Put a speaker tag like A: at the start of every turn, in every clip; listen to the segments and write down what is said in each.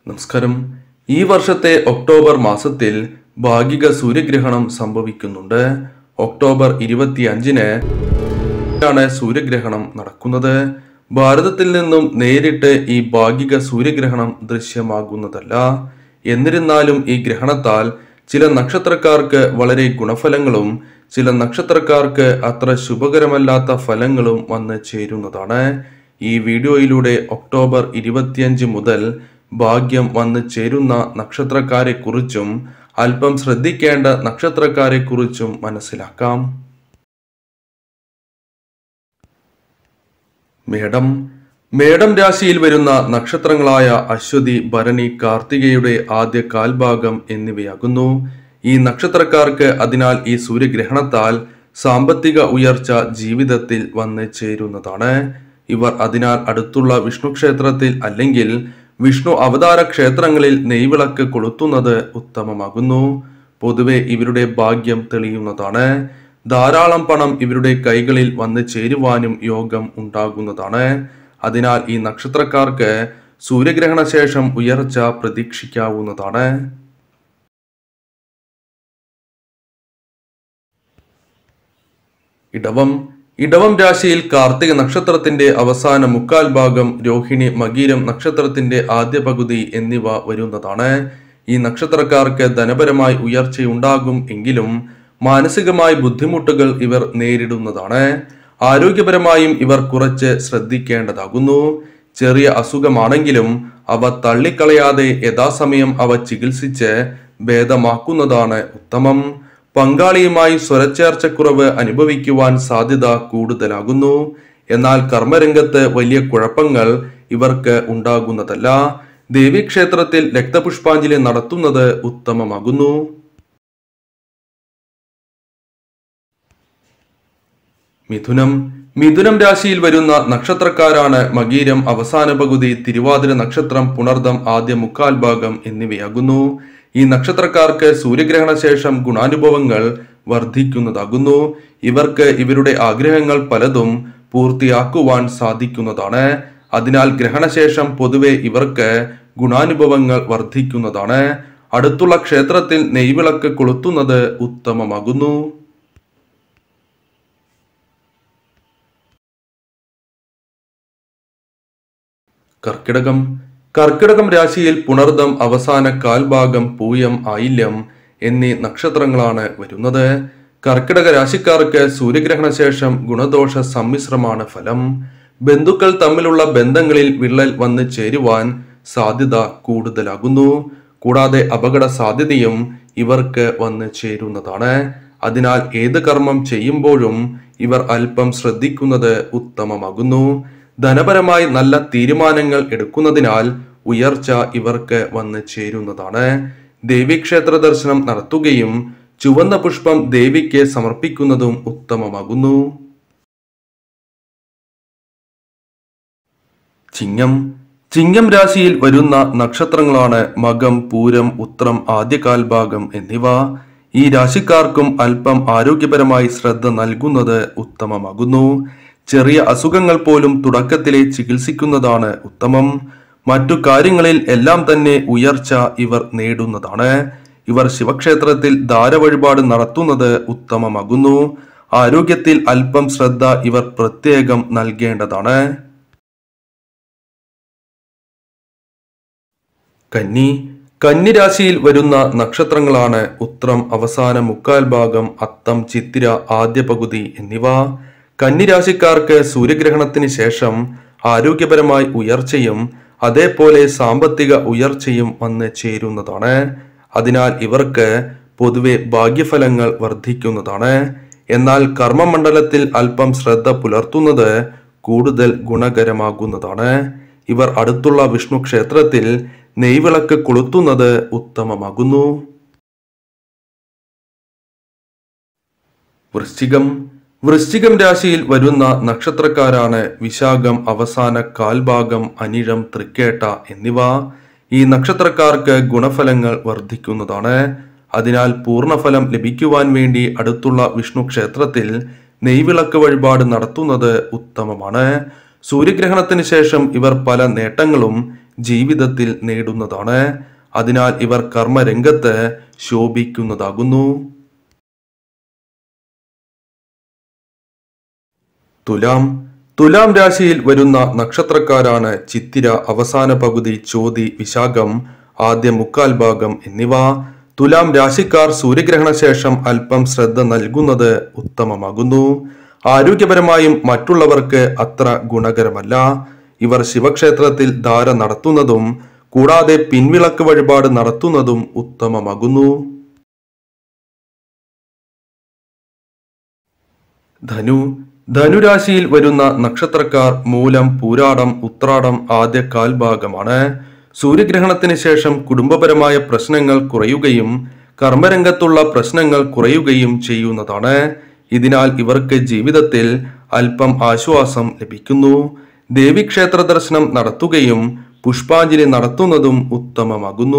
A: നമസ്കാരം ഈ വർഷത്തെ ഒക്ടോബർ മാസത്തിൽ ഭാഗിക സൂര്യഗ്രഹണം സംഭവിക്കുന്നുണ്ട് ഒക്ടോബർ ഇരുപത്തി അഞ്ചിന് ആണ് സൂര്യഗ്രഹണം നടക്കുന്നത് ഭാരതത്തിൽ നിന്നും നേരിട്ട് ഈ ഭാഗിക സൂര്യഗ്രഹണം ദൃശ്യമാകുന്നതല്ല എന്നിരുന്നാലും ഈ ഗ്രഹണത്താൽ ചില നക്ഷത്രക്കാർക്ക് വളരെ ഗുണഫലങ്ങളും ചില നക്ഷത്രക്കാർക്ക് അത്ര ശുഭകരമല്ലാത്ത ഫലങ്ങളും വന്ന് ചേരുന്നതാണ് ഈ വീഡിയോയിലൂടെ ഒക്ടോബർ ഇരുപത്തിയഞ്ച് മുതൽ ഭാഗ്യം വന്ന് ചേരുന്ന നക്ഷത്രക്കാരെ കുറിച്ചും അല്പം ശ്രദ്ധിക്കേണ്ട നക്ഷത്രക്കാരെ കുറിച്ചും മനസ്സിലാക്കാം മേടം മേടം രാശിയിൽ വരുന്ന നക്ഷത്രങ്ങളായ അശ്വതി ഭരണി കാർത്തികയുടെ ആദ്യ കാൽഭാഗം എന്നിവയാകുന്നു ഈ നക്ഷത്രക്കാർക്ക് അതിനാൽ ഈ സൂര്യഗ്രഹണത്താൽ സാമ്പത്തിക ഉയർച്ച ജീവിതത്തിൽ വന്ന് ചേരുന്നതാണ് ഇവർ അതിനാൽ അടുത്തുള്ള വിഷ്ണു ക്ഷേത്രത്തിൽ അല്ലെങ്കിൽ വിഷ്ണു അവതാര ക്ഷേത്രങ്ങളിൽ നെയ്വിളക്ക് കൊളുത്തുന്നത് ഉത്തമമാകുന്നു പൊതുവെ ഇവരുടെ ഭാഗ്യം തെളിയുന്നതാണ് ധാരാളം പണം ഇവരുടെ കൈകളിൽ വന്ന് ചേരുവാനും യോഗം ഉണ്ടാകുന്നതാണ് അതിനാൽ ഈ നക്ഷത്രക്കാർക്ക് സൂര്യഗ്രഹണ ശേഷം ഉയർച്ച പ്രതീക്ഷിക്കാവുന്നതാണ് ഇടവം ഇടവം രാശിയിൽ കാർത്തിക നക്ഷത്രത്തിന്റെ അവസാന മുക്കാൽ ഭാഗം രോഹിണി മകീരം നക്ഷത്രത്തിന്റെ ആദ്യ പകുതി എന്നിവ വരുന്നതാണ് ഈ നക്ഷത്രക്കാർക്ക് ധനപരമായി ഉയർച്ചയുണ്ടാകും എങ്കിലും മാനസികമായ ബുദ്ധിമുട്ടുകൾ ഇവർ നേരിടുന്നതാണ് ആരോഗ്യപരമായും ഇവർ കുറച്ച് ശ്രദ്ധിക്കേണ്ടതാകുന്നു ചെറിയ അസുഖമാണെങ്കിലും അവ തള്ളിക്കളയാതെ യഥാസമയം അവ ചികിത്സിച്ച് ഭേദമാക്കുന്നതാണ് ഉത്തമം പങ്കാളിയുമായി സ്വരച്ചേർച്ചക്കുറവ് അനുഭവിക്കുവാൻ സാധ്യത കൂടുതലാകുന്നു എന്നാൽ കർമ്മരംഗത്ത് വലിയ കുഴപ്പങ്ങൾ ഇവർക്ക് ഉണ്ടാകുന്നതല്ല ദേവീക്ഷേത്രത്തിൽ രക്തപുഷ്പാഞ്ജലി നടത്തുന്നത് ഉത്തമമാകുന്നു മിഥുനം മിഥുനം രാശിയിൽ വരുന്ന നക്ഷത്രക്കാരാണ് മകീരം അവസാന പകുതി തിരുവാതിര നക്ഷത്രം പുണർദം ആദ്യ മുക്കാൽ ഭാഗം എന്നിവയാകുന്നു ഈ നക്ഷത്രക്കാർക്ക് സൂര്യഗ്രഹണ ശേഷം ഗുണാനുഭവങ്ങൾ വർദ്ധിക്കുന്നതാകുന്നു ഇവർക്ക് ഇവരുടെ ആഗ്രഹങ്ങൾ പലതും പൂർത്തിയാക്കുവാൻ സാധിക്കുന്നതാണ് അതിനാൽ ഗ്രഹണശേഷം പൊതുവെ ഇവർക്ക് ഗുണാനുഭവങ്ങൾ വർദ്ധിക്കുന്നതാണ് അടുത്തുള്ള ക്ഷേത്രത്തിൽ നെയ്വിളക്ക് കൊളുത്തുന്നത് ഉത്തമമാകുന്നു കർക്കിടകം കർക്കിടകം രാശിയിൽ പുണർദം അവസാന കാൽഭാഗം പൂയം ആയില്യം എന്നീ നക്ഷത്രങ്ങളാണ് വരുന്നത് കർക്കിടക രാശിക്കാർക്ക് സൂര്യഗ്രഹണ ശേഷം ഗുണദോഷ സമ്മിശ്രമാണ് ഫലം ബന്ധുക്കൾ തമ്മിലുള്ള ബന്ധങ്ങളിൽ വിള്ളൽ വന്ന് ചേരുവാൻ സാധ്യത കൂടുതലാകുന്നു കൂടാതെ അപകട സാധ്യതയും ഇവർക്ക് വന്ന് ചേരുന്നതാണ് അതിനാൽ ഏത് കർമ്മം ചെയ്യുമ്പോഴും ഇവർ അല്പം ശ്രദ്ധിക്കുന്നത് ഉത്തമമാകുന്നു ധനപരമായി നല്ല തീരുമാനങ്ങൾ എടുക്കുന്നതിനാൽ ഉയർച്ച ഇവർക്ക് വന്ന് ചേരുന്നതാണ് ദേവീക്ഷേത്ര ദർശനം നടത്തുകയും ചുവന്ന പുഷ്പം ദേവിക്ക് സമർപ്പിക്കുന്നതും ഉത്തമമാകുന്നു ചിങ്ങം ചിങ്ങം രാശിയിൽ വരുന്ന നക്ഷത്രങ്ങളാണ് മകം പൂരം ഉത്രം ആദ്യകാൽ ഭാഗം എന്നിവ ഈ രാശിക്കാർക്കും അല്പം ആരോഗ്യപരമായി ശ്രദ്ധ നൽകുന്നത് ഉത്തമമാകുന്നു ചെറിയ അസുഖങ്ങൾ പോലും തുടക്കത്തിലെ ചികിത്സിക്കുന്നതാണ് ഉത്തമം മറ്റു കാര്യങ്ങളിൽ എല്ലാം തന്നെ ഉയർച്ച ഇവർ നേടുന്നതാണ് ഇവർ ശിവക്ഷേത്രത്തിൽ ധാരവഴിപാട് നടത്തുന്നത് ഉത്തമമാകുന്നു ആരോഗ്യത്തിൽ അല്പം ശ്രദ്ധ ഇവർ പ്രത്യേകം നൽകേണ്ടതാണ് കന്നി കന്നി രാശിയിൽ വരുന്ന നക്ഷത്രങ്ങളാണ് ഉത്രം അവസാന മുക്കാൽ ഭാഗം അത്തം ചിത്തിര ആദ്യ പകുതി എന്നിവ കന്നിരാശിക്കാർക്ക് സൂര്യഗ്രഹണത്തിന് ശേഷം ആരോഗ്യപരമായി ഉയർച്ചയും അതേപോലെ സാമ്പത്തിക ഉയർച്ചയും വന്ന് ചേരുന്നതാണ് അതിനാൽ ഇവർക്ക് പൊതുവെ ഭാഗ്യഫലങ്ങൾ വർദ്ധിക്കുന്നതാണ് എന്നാൽ കർമ്മമണ്ഡലത്തിൽ അല്പം ശ്രദ്ധ പുലർത്തുന്നത് കൂടുതൽ ഗുണകരമാകുന്നതാണ് ഇവർ അടുത്തുള്ള വിഷ്ണു ക്ഷേത്രത്തിൽ നെയ്വിളക്ക് കൊളുത്തുന്നത് ഉത്തമമാകുന്നു വൃശ്ചികം വൃശ്ചികം രാശിയിൽ വരുന്ന നക്ഷത്രക്കാരാണ് വിശാഖം അവസാന കാൽഭാഗം അനിഴം തൃക്കേട്ട എന്നിവ ഈ നക്ഷത്രക്കാർക്ക് ഗുണഫലങ്ങൾ വർദ്ധിക്കുന്നതാണ് അതിനാൽ പൂർണ്ണഫലം ലഭിക്കുവാൻ വേണ്ടി അടുത്തുള്ള വിഷ്ണു ക്ഷേത്രത്തിൽ നെയ്വിളക്ക് വഴിപാട് നടത്തുന്നത് ഉത്തമമാണ് സൂര്യഗ്രഹണത്തിന് ശേഷം ഇവർ പല നേട്ടങ്ങളും ജീവിതത്തിൽ നേടുന്നതാണ് അതിനാൽ ഇവർ കർമ്മരംഗത്ത് ശോഭിക്കുന്നതാകുന്നു തുലാം തുലാം രാശിയിൽ വരുന്ന നക്ഷത്രക്കാരാണ് ചിത്തിര അവസാന പകുതി ചോതി വിശാഖം ആദ്യ മുക്കാൽ ഭാഗം എന്നിവ തുലാം രാശിക്കാർ സൂര്യഗ്രഹണ ശേഷം അല്പം ശ്രദ്ധ നൽകുന്നത് ഉത്തമമാകുന്നു ആരോഗ്യപരമായും മറ്റുള്ളവർക്ക് അത്ര ഗുണകരമല്ല ഇവർ ശിവക്ഷേത്രത്തിൽ ധാര നടത്തുന്നതും കൂടാതെ പിൻവിളക്ക് വഴിപാട് നടത്തുന്നതും ഉത്തമമാകുന്നു ധനു ധനുരാശിയിൽ വരുന്ന നക്ഷത്രക്കാർ മൂലം പൂരാടം ഉത്രാടം ആദ്യ കാൽഭാഗമാണ് സൂര്യഗ്രഹണത്തിന് ശേഷം കുടുംബപരമായ പ്രശ്നങ്ങൾ കുറയുകയും കർമ്മരംഗത്തുള്ള പ്രശ്നങ്ങൾ കുറയുകയും ചെയ്യുന്നതാണ് ഇതിനാൽ ഇവർക്ക് ജീവിതത്തിൽ അല്പം ആശ്വാസം ലഭിക്കുന്നു ദേവീക്ഷേത്ര ദർശനം നടത്തുകയും പുഷ്പാഞ്ജലി നടത്തുന്നതും ഉത്തമമാകുന്നു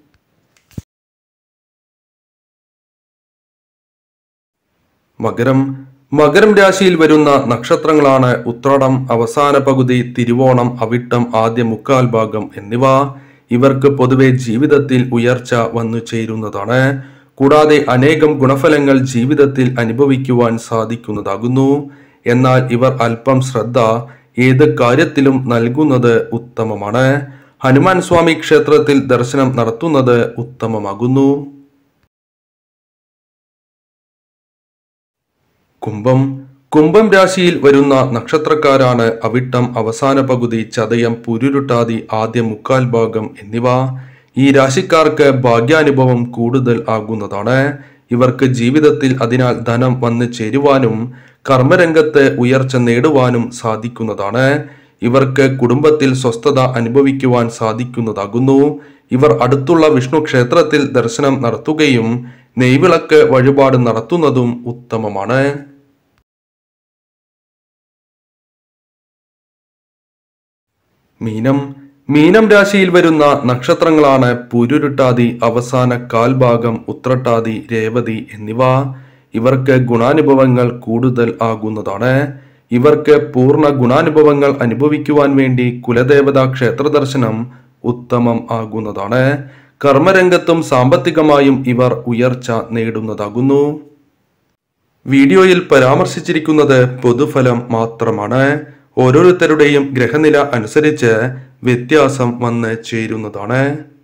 A: മകരം മകരം രാശിയിൽ വരുന്ന നക്ഷത്രങ്ങളാണ് ഉത്രാടം അവസാന പകുതി തിരുവോണം അവിട്ടം ആദ്യ മുക്കാൽ ഭാഗം എന്നിവ ഇവർക്ക് പൊതുവെ ജീവിതത്തിൽ ഉയർച്ച വന്നു ചേരുന്നതാണ് കൂടാതെ അനേകം ഗുണഫലങ്ങൾ ജീവിതത്തിൽ അനുഭവിക്കുവാൻ സാധിക്കുന്നതാകുന്നു എന്നാൽ ഇവർ അല്പം ശ്രദ്ധ ഏത് കാര്യത്തിലും നൽകുന്നത് ഉത്തമമാണ് ഹനുമാൻ സ്വാമി ക്ഷേത്രത്തിൽ ദർശനം നടത്തുന്നത് ഉത്തമമാകുന്നു കുംഭം കുംഭം രാശിയിൽ വരുന്ന നക്ഷത്രക്കാരാണ് അവിട്ടം അവസാന പകുതി ചതയം പുരുരുട്ടാതി ആദ്യ മുക്കാൽ ഭാഗം എന്നിവ ഈ രാശിക്കാർക്ക് ഭാഗ്യാനുഭവം കൂടുതൽ ആകുന്നതാണ് ഇവർക്ക് ജീവിതത്തിൽ അതിനാൽ ധനം വന്നു ചേരുവാനും കർമ്മരംഗത്ത് ഉയർച്ച നേടുവാനും സാധിക്കുന്നതാണ് ഇവർക്ക് കുടുംബത്തിൽ സ്വസ്ഥത അനുഭവിക്കുവാൻ സാധിക്കുന്നതാകുന്നു ഇവർ അടുത്തുള്ള വിഷ്ണു ക്ഷേത്രത്തിൽ ദർശനം നടത്തുകയും നെയ്വിളക്ക് വഴിപാട് നടത്തുന്നതും ഉത്തമമാണ് മീനം മീനം രാശിയിൽ വരുന്ന നക്ഷത്രങ്ങളാണ് പുരുരുട്ടാതി അവസാന കാൽഭാഗം ഉത്രട്ടാതി രേവതി എന്നിവ ഇവർക്ക് ഗുണാനുഭവങ്ങൾ കൂടുതൽ ആകുന്നതാണ് ഇവർക്ക് പൂർണ്ണ ഗുണാനുഭവങ്ങൾ അനുഭവിക്കുവാൻ വേണ്ടി കുലദേവതാ ക്ഷേത്ര ദർശനം ഉത്തമം ആകുന്നതാണ് കർമ്മരംഗത്തും സാമ്പത്തികമായും ഇവർ ഉയർച്ച നേടുന്നതാകുന്നു വീഡിയോയിൽ പരാമർശിച്ചിരിക്കുന്നത് പൊതുഫലം മാത്രമാണ് ഓരോരുത്തരുടെയും ഗ്രഹനില അനുസരിച്ച് വ്യത്യാസം വന്ന് ചേരുന്നതാണ്